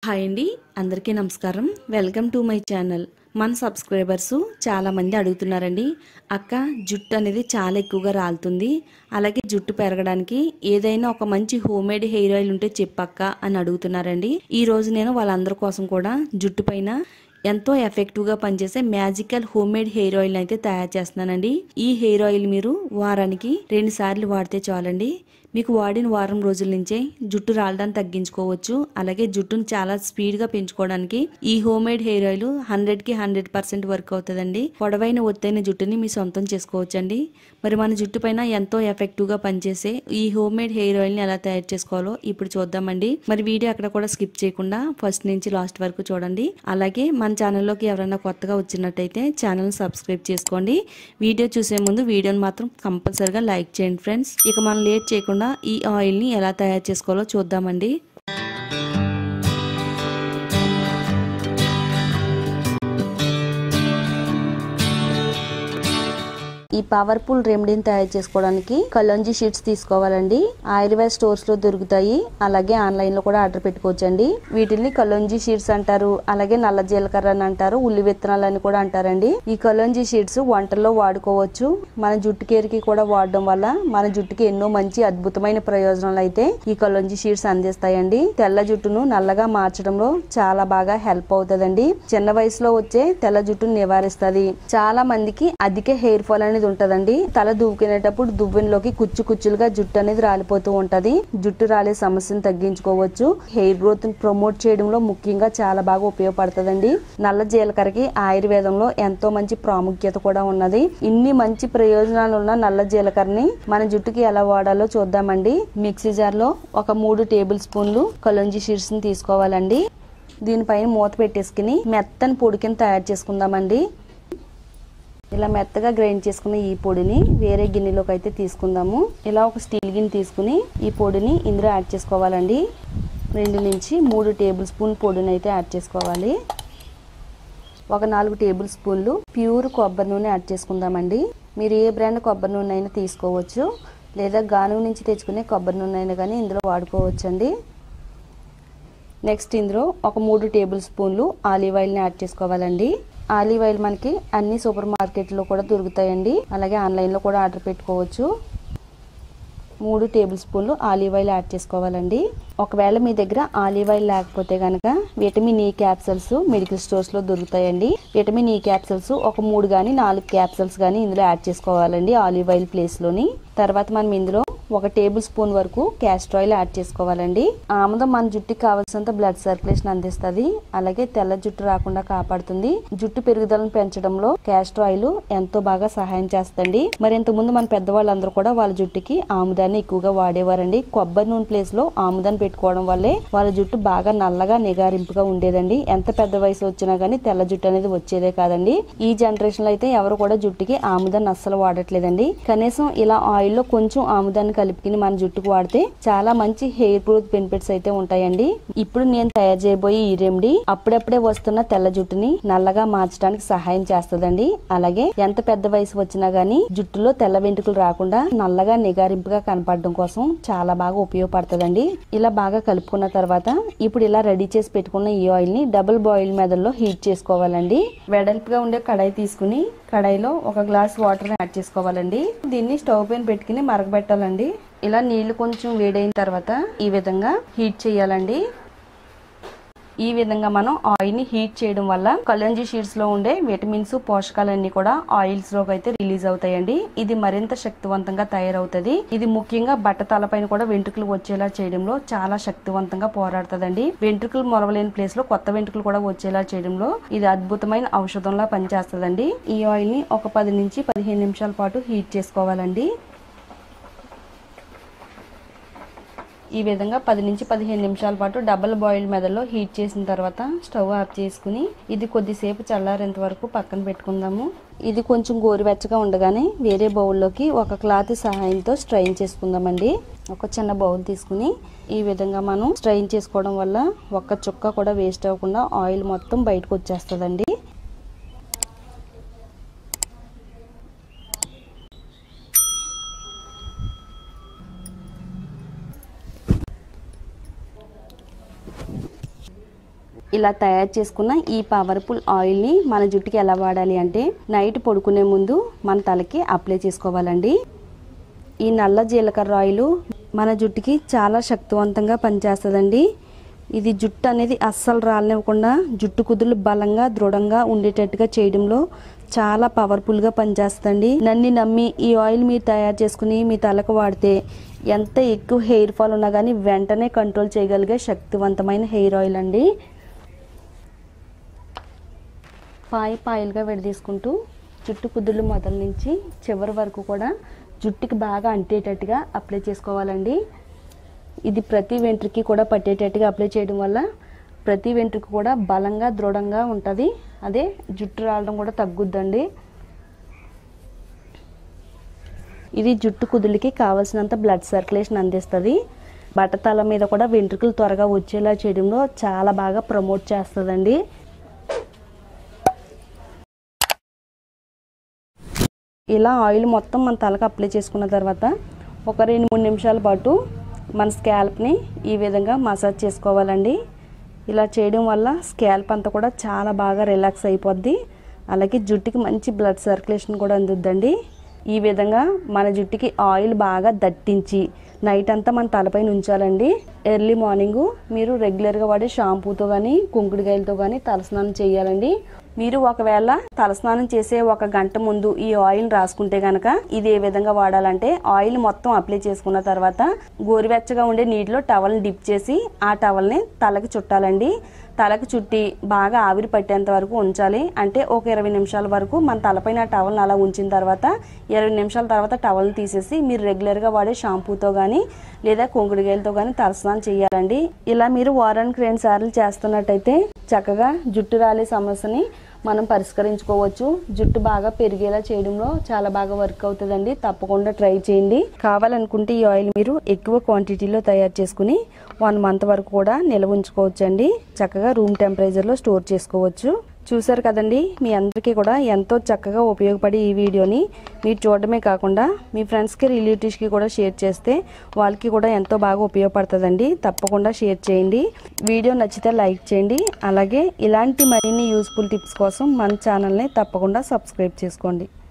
hi అండి అందరికీ నమస్కారం వెల్కమ్ టు మై ఛానల్ మన సబ్స్క్రైబర్స్ చాలా మంది అడుగుతున్నారండి అక్క జుట్టు అనేది చాలా ఎక్కువగా రాలుతుంది అలాగే జుట్టు పెరగడానికి ఏదైనా ఒక మంచి హోమ్ మేడ్ హెయిర్ ఆయిల్ ఉంటే చెప్పక్క అని అడుగుతున్నారండి ఈ రోజు నేను వాళ్ళందరి కోసం కూడా జుట్టు పైన ఎంతో ఎఫెక్టివ్గా పనిచేసే magical home made hair oil అయితే తయారు చేస్తున్నానండి ఈ హెయిర్ ఆయిల్ మీరు వారానికి రెండు సార్లు వాడితే చాలండి మీకు వాడిన వారం రోజుల నుంచే జుట్టు రాలడాన్ని తగ్గించుకోవచ్చు అలాగే జుట్టును చాలా స్పీడ్ గా పెంచుకోవడానికి ఈ home made hair oil hundred కి హండ్రెడ్ పర్సెంట్ వర్క్ అవుతుందండి పొడవైన ఒత్తైన జుట్టుని మీ సొంతం చేసుకోవచ్చండి మరి మన జుట్టు పైన ఎంతో ఎఫెక్టివ్ గా పనిచేసే ఈ హోమ్ మేడ్ హెయిర్ ఆయిల్ ని ఎలా తయారు చేసుకోవాలో ఇప్పుడు చూద్దామండి మరి వీడియో అక్కడ కూడా స్కిప్ చేయకుండా ఫస్ట్ నుంచి లాస్ట్ వరకు చూడండి అలాగే మన ఛానల్లోకి ఎవరైనా కొత్తగా వచ్చినట్టయితే ఛానల్ సబ్స్క్రైబ్ చేసుకోండి వీడియో చూసే ముందు వీడియోని మాత్రం కంపల్సరిగా లైక్ చేయండి ఫ్రెండ్స్ ఇక మనం లేట్ చేయకుండా ఈ ఆయిల్ ని ఎలా తయారు చేసుకోవాలో చూద్దామండి ఈ పవర్ఫుల్ రెమెడీని తయారు చేసుకోవడానికి కలంజీ షీట్స్ తీసుకోవాలండి ఆయుర్వేద స్టోర్స్ లో దొరుకుతాయి అలాగే ఆన్లైన్ లో కూడా ఆర్డర్ పెట్టుకోవచ్చండి వీటిని కలంజీ షీట్స్ అంటారు అలాగే నల్ల జీలకర్ర అని అంటారు ఉల్లి విత్తనాలు అని కూడా అంటారండి ఈ కలంజీ షీట్స్ వంటల్లో వాడుకోవచ్చు మన జుట్టు కేరికి కూడా వాడడం వల్ల మన జుట్టుకి ఎన్నో మంచి అద్భుతమైన ప్రయోజనాలు అయితే ఈ కలంజీ షీట్స్ అందిస్తాయండి తెల్ల జుట్టును నల్లగా మార్చడంలో చాలా బాగా హెల్ప్ అవుతుందండి చిన్న వయసులో వచ్చే తెల్ల జుట్టును నివారిస్తుంది చాలా మందికి అధిక హెయిర్ ఫాల్ అనేది ఉంటదండి తల దూకునేటప్పుడు దువ్వెనలోకి కుచ్చు కుచ్చులుగా జుట్టు అనేది రాలిపోతూ ఉంటది జుట్టు రాలే సమస్యను తగ్గించుకోవచ్చు హెయిర్ గ్రోత్ ని ప్రమోట్ చేయడంలో ముఖ్యంగా చాలా బాగా ఉపయోగపడుతుందండి నల్ల జీలకర్రకి ఆయుర్వేదంలో ఎంతో మంచి ప్రాముఖ్యత కూడా ఉన్నది ఇన్ని మంచి ప్రయోజనాలు ఉన్న నల్ల జీలకర్రని మన జుట్టుకి ఎలా వాడాలో చూద్దామండి మిక్సీ జార్ లో ఒక మూడు టేబుల్ స్పూన్లు కలంజీ షీట్స్ ని తీసుకోవాలండి దీనిపైన మూత పెట్టేసుకుని మెత్తని పొడి కింద తయారు చేసుకుందామండి ఇలా మెత్తగా గ్రైండ్ చేసుకున్న ఈ పొడిని వేరే గిన్నెలోకి అయితే తీసుకుందాము ఇలా ఒక స్టీల్ గిన్నె తీసుకుని ఈ పొడిని ఇందులో యాడ్ చేసుకోవాలండి రెండు నుంచి మూడు టేబుల్ స్పూన్ పొడిని అయితే యాడ్ చేసుకోవాలి ఒక నాలుగు టేబుల్ స్పూన్లు ప్యూర్ కొబ్బరి నూనె యాడ్ చేసుకుందామండి మీరు ఏ బ్రాండ్ కొబ్బరి నూనె అయినా తీసుకోవచ్చు లేదా గానుగ నుంచి తెచ్చుకునే కొబ్బరి నూనె అయినా కానీ ఇందులో వాడుకోవచ్చండి నెక్స్ట్ ఇందులో ఒక మూడు టేబుల్ స్పూన్లు ఆలివ్ ఆయిల్ని యాడ్ చేసుకోవాలండి ఆలివ్ ఆయిల్ మనకి అన్ని సూపర్ మార్కెట్లో కూడా దొరుకుతాయండి అలాగే ఆన్లైన్లో కూడా ఆర్డర్ పెట్టుకోవచ్చు మూడు టేబుల్ స్పూన్లు ఆలివ్ ఆయిల్ యాడ్ చేసుకోవాలండి ఒకవేళ మీ దగ్గర ఆలివ్ ఆయిల్ లేకపోతే కనుక విటమిన్ ఈ క్యాప్సల్స్ మెడికల్ స్టోర్స్లో దొరుకుతాయండి విటమిన్ ఈ క్యాప్సల్స్ ఒక మూడు కానీ నాలుగు క్యాప్సల్స్ కానీ ఇందులో యాడ్ చేసుకోవాలండి ఆలివ్ ఆయిల్ ప్లేస్లోని తర్వాత మనం ఇందులో ఒక టేబుల్ స్పూన్ వరకు క్యాస్టర్ ఆయిల్ యాడ్ చేసుకోవాలండి ఆముదం మన జుట్టుకి కావాల్సినంత బ్లడ్ సర్క్యులేషన్ అందిస్తుంది అలాగే తెల్ల జుట్టు రాకుండా కాపాడుతుంది జుట్టు పెరుగుదలను పెంచడంలో క్యాస్టర్ ఆయిల్ ఎంతో బాగా సహాయం చేస్తుంది మరి ఇంతకు ముందు మన పెద్దవాళ్ళందరూ కూడా వాళ్ళ జుట్టుకి ఆముదాన్ని ఎక్కువగా వాడేవారండి కొబ్బరి నూనె ప్లేస్ లో ఆముదాన్ని పెట్టుకోవడం వల్లే వాళ్ళ జుట్టు బాగా నల్లగా నిగారింపుగా ఉండేదండి ఎంత పెద్ద వయసు వచ్చినా గానీ తెల్ల జుట్టు అనేది వచ్చేదే కాదండి ఈ జనరేషన్ లో అయితే ఎవరు కూడా జుట్టుకి ఆముదాన్ని అస్సలు వాడట్లేదండి కనీసం ఇలా ఆయిల్ లో కొంచెం ఆముదాన్ని కలుపుకుని మన జుట్టుకు వాడితే చాలా మంచి హెయిర్ గ్రోత్ బెనిఫిట్స్ అయితే ఉంటాయండి ఇప్పుడు నేను తయారు చేయబోయే ఈ రెమెడీ అప్పుడప్పుడే వస్తున్న తెల్ల జుట్టుని నల్లగా మార్చడానికి సహాయం చేస్తుందండి అలాగే ఎంత పెద్ద వయసు వచ్చినా గానీ జుట్టులో తెల్ల వెంట్రుకలు రాకుండా నల్లగా నిగారింపుగా కనపడడం కోసం చాలా బాగా ఉపయోగపడుతుందండి ఇలా బాగా కలుపుకున్న తర్వాత ఇప్పుడు ఇలా రెడీ చేసి పెట్టుకున్న ఈ ఆయిల్ ని డబుల్ బాయిల్ మెదడులో హీట్ చేసుకోవాలండి వెడల్పుగా ఉండే కడాయి తీసుకుని కడాయిలో ఒక గ్లాస్ వాటర్ యాడ్ చేసుకోవాలండి దీన్ని స్టవ్ పైన పెట్టుకుని మరగబెట్టాలండి ఇలా నీళ్లు కొంచెం వేడైన తర్వాత ఈ విధంగా హీట్ చేయాలండి ఈ విధంగా మనం ఆయిల్ ని హీట్ చేయడం వల్ల కలంజీ షీట్స్ లో ఉండే విటమిన్స్ పోషకాలన్నీ కూడా ఆయిల్స్ లోకి అయితే రిలీజ్ అవుతాయండి ఇది మరింత శక్తివంతంగా తయారవుతుంది ఇది ముఖ్యంగా బట్ట తలపైన కూడా వెంట్రుకలు వచ్చేలా చేయడంలో చాలా శక్తివంతంగా పోరాడుతుందండి వెంట్రుకలు మొలవలేని ప్లేస్ లో కొత్త వెంట్రుకలు కూడా వచ్చేలా చేయడంలో ఇది అద్భుతమైన ఔషధంలా పనిచేస్తుందండి ఈ ఆయిల్ ని ఒక పది నుంచి పదిహేను నిమిషాల పాటు హీట్ చేసుకోవాలండి ఈ విధంగా పది నుంచి పదిహేను నిమిషాల పాటు డబల్ బాయిల్ మెదడులో హీట్ చేసిన తర్వాత స్టవ్ ఆఫ్ చేసుకుని ఇది కొద్దిసేపు చల్లారేంత వరకు పక్కన పెట్టుకుందాము ఇది కొంచెం గోరువెచ్చగా ఉండగానే వేరే బౌల్లోకి ఒక క్లాత్ సహాయంతో స్ట్రైన్ చేసుకుందామండి ఒక చిన్న బౌల్ తీసుకుని ఈ విధంగా మనం స్ట్రైన్ చేసుకోవడం వల్ల ఒక్క చుక్క కూడా వేస్ట్ అవ్వకుండా ఆయిల్ మొత్తం బయటకు వచ్చేస్తుందండి ఇలా తయారు చేసుకున్న ఈ పవర్ఫుల్ ఆయిల్ని మన జుట్టుకి ఎలా వాడాలి అంటే నైట్ పడుకునే ముందు మన తలకి అప్లై చేసుకోవాలండి ఈ నల్ల జీలకర్ర ఆయిల్ మన జుట్టుకి చాలా శక్తివంతంగా పనిచేస్తుందండి ఇది జుట్టు అనేది అస్సలు రాలనివ్వకుండా జుట్టు కుదులు బలంగా దృఢంగా ఉండేటట్టుగా చేయడంలో చాలా పవర్ఫుల్గా పనిచేస్తుందండి నన్ను నమ్మి ఈ ఆయిల్ మీరు తయారు చేసుకుని మీ తలకు వాడితే ఎంత ఎక్కువ హెయిర్ ఫాల్ ఉన్నా కానీ వెంటనే కంట్రోల్ చేయగలిగే శక్తివంతమైన హెయిర్ ఆయిల్ అండి పాయి పాయలుగా విడదీసుకుంటూ జుట్టు కుదుళ్ళు మొదల నుంచి చివరి వరకు కూడా జుట్టుకి బాగా అంటేటట్టుగా అప్లై చేసుకోవాలండి ఇది ప్రతి వెంట్రుకి కూడా పట్టేటట్టుగా అప్లై చేయడం వల్ల ప్రతి వెంట్రుకి కూడా బలంగా దృఢంగా ఉంటుంది అదే జుట్టు రావడం కూడా తగ్గుద్దండి ఇది జుట్టు కుదులకి కావలసినంత బ్లడ్ సర్క్యులేషన్ అందిస్తుంది బట్టతల మీద కూడా వెంట్రుకలు త్వరగా వచ్చేలా చేయడంలో చాలా బాగా ప్రమోట్ చేస్తుందండి ఇలా ఆయిల్ మొత్తం మన తలకు అప్లై చేసుకున్న తర్వాత ఒక రెండు మూడు నిమిషాల పాటు మన స్కాల్ప్ని ఈ విధంగా మసాజ్ చేసుకోవాలండి ఇలా చేయడం వల్ల స్కాల్ప్ అంతా కూడా చాలా బాగా రిలాక్స్ అయిపోద్ది అలాగే జుట్టుకి మంచి బ్లడ్ సర్క్యులేషన్ కూడా అందుద్దండి ఈ విధంగా మన జుట్టుకి ఆయిల్ బాగా దట్టించి నైట్ అంతా మన తలపైన ఉంచాలండి ఎర్లీ మార్నింగ్ మీరు రెగ్యులర్గా వాడే షాంపూతో కానీ కుంకుడుకాయలతో కానీ తలస్నానం చేయాలండి మీరు ఒకవేళ తలస్నానం చేసే ఒక గంట ముందు ఈ ఆయిల్ రాసుకుంటే కనుక ఇది ఏ విధంగా వాడాలంటే ఆయిల్ మొత్తం అప్లై చేసుకున్న తర్వాత గోరువెచ్చగా ఉండే నీటిలో టవల్ని డిప్ చేసి ఆ టవల్ని తలకి చుట్టాలండి తలకు చుట్టి బాగా ఆవిరి పట్టేంత వరకు ఉంచాలి అంటే ఒక ఇరవై నిమిషాల వరకు మన తలపైన ఆ టవల్ని అలా ఉంచిన తర్వాత ఇరవై నిమిషాల తర్వాత టవల్ని తీసేసి మీరు రెగ్యులర్గా వాడే షాంపూతో కానీ లేదా కుంకుడుగాయలతో కానీ తలస్నానం చేయాలండి ఇలా మీరు వారానికి రెండు సార్లు చేస్తున్నట్టయితే చక్కగా జుట్టు రాలే సమస్యని మనం పరిష్కరించుకోవచ్చు జుట్టు బాగా పెరిగేలా చేయడంలో చాలా బాగా వర్క్ అవుతుందండి తప్పకుండా ట్రై చేయండి కావాలనుకుంటే ఈ ఆయిల్ మీరు ఎక్కువ క్వాంటిటీలో తయారు చేసుకుని వన్ మంత్ వరకు కూడా నిల్వ ఉంచుకోవచ్చండి చక్కగా రూమ్ టెంపరేచర్లో స్టోర్ చేసుకోవచ్చు చూసారు కదండి మీ అందరికీ కూడా ఎంతో చక్కగా ఉపయోగపడి ఈ వీడియోని మీరు చూడడమే కాకుండా మీ ఫ్రెండ్స్కి రిలేటివ్స్కి కూడా షేర్ చేస్తే వాళ్ళకి కూడా ఎంతో బాగా ఉపయోగపడుతుందండి తప్పకుండా షేర్ చేయండి వీడియో నచ్చితే లైక్ చేయండి అలాగే ఇలాంటి మరిన్ని యూస్ఫుల్ టిప్స్ కోసం మన ఛానల్ని తప్పకుండా సబ్స్క్రైబ్ చేసుకోండి